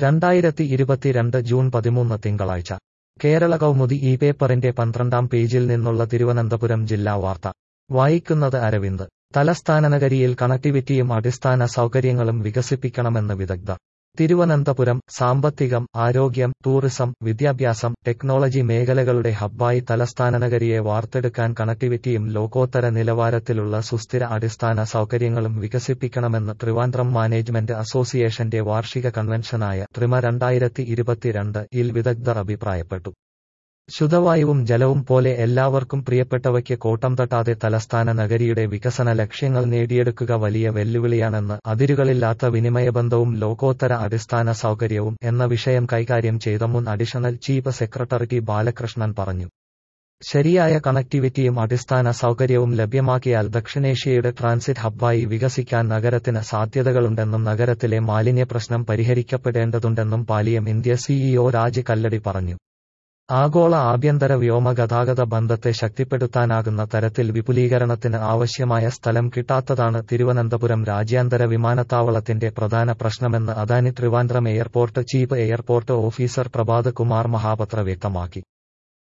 രണ്ടായിരത്തി ഇരുപത്തിരണ്ട് ജൂൺ പതിമൂന്ന് തിങ്കളാഴ്ച കേരള കൗമുദി ഈ പേപ്പറിന്റെ പന്ത്രണ്ടാം പേജിൽ നിന്നുള്ള തിരുവനന്തപുരം ജില്ലാ വാർത്ത വായിക്കുന്നത് അരവിന്ദ് തലസ്ഥാന നഗരിയിൽ കണക്ടിവിറ്റിയും അടിസ്ഥാന സൗകര്യങ്ങളും വികസിപ്പിക്കണമെന്ന് വിദഗ്ധർ തിരുവനന്തപുരം സാമ്പത്തികം ആരോഗ്യം ടൂറിസം വിദ്യാഭ്യാസം ടെക്നോളജി മേഖലകളുടെ ഹബ്ബായി തലസ്ഥാന നഗരിയെ വാർത്തെടുക്കാൻ കണക്ടിവിറ്റിയും ലോകോത്തര നിലവാരത്തിലുള്ള സുസ്ഥിര അടിസ്ഥാന സൗകര്യങ്ങളും വികസിപ്പിക്കണമെന്ന് ട്രിവാൻഡ്രം മാനേജ്മെന്റ് അസോസിയേഷന്റെ വാർഷിക കൺവെൻഷനായ ട്രിമ രണ്ടായിരത്തി ഇരുപത്തിരണ്ട് ഇൽ വിദഗ്ധർ അഭിപ്രായപ്പെട്ടു ശുദ്ധവായുവും ജലവും പോലെ എല്ലാവർക്കും പ്രിയപ്പെട്ടവയ്ക്ക് കോട്ടം തട്ടാതെ തലസ്ഥാന നഗരിയുടെ വികസന ലക്ഷ്യങ്ങൾ നേടിയെടുക്കുക വലിയ വെല്ലുവിളിയാണെന്ന് അതിരുകളില്ലാത്ത വിനിമയബന്ധവും ലോകോത്തര അടിസ്ഥാന സൗകര്യവും എന്ന വിഷയം കൈകാര്യം ചെയ്ത മുൻ additional chief secretary T Balakrishnan പറഞ്ഞു ശരിയായ കണക്ടിവിറ്റിയും അടിസ്ഥാന സൗകര്യവും ലഭ്യമാക്കിയാൽ ദക്ഷിണേഷ്യയുടെ ട്രാൻസിറ്റ് ഹബ്ബായി വികസിക്കാൻ നഗരത്തിന് സാധ്യതകളുണ്ടെന്നും നഗരത്തിലെ മാലിന്യ പ്രശ്നം പരിഹരിക്കപ്പെടേണ്ടതുണ്ടെന്നും പാലിയം ഇന്ത്യ സിഇഒ രാജ് കല്ലടി പറഞ്ഞു ആഗോള ആഭ്യന്തര വ്യോമ ഗതാഗത ബന്ധത്തെ ശക്തിപ്പെടുത്താനാകുന്ന തരത്തിൽ വിപുലീകരണത്തിന് ആവശ്യമായ സ്ഥലം കിട്ടാത്തതാണ് തിരുവനന്തപുരം രാജ്യാന്തര വിമാനത്താവളത്തിന്റെ പ്രധാന പ്രശ്നമെന്ന് Adani Trivandrum airport chief airport officer Prabhat Kumar Mahapatra വ്യക്തമാക്കി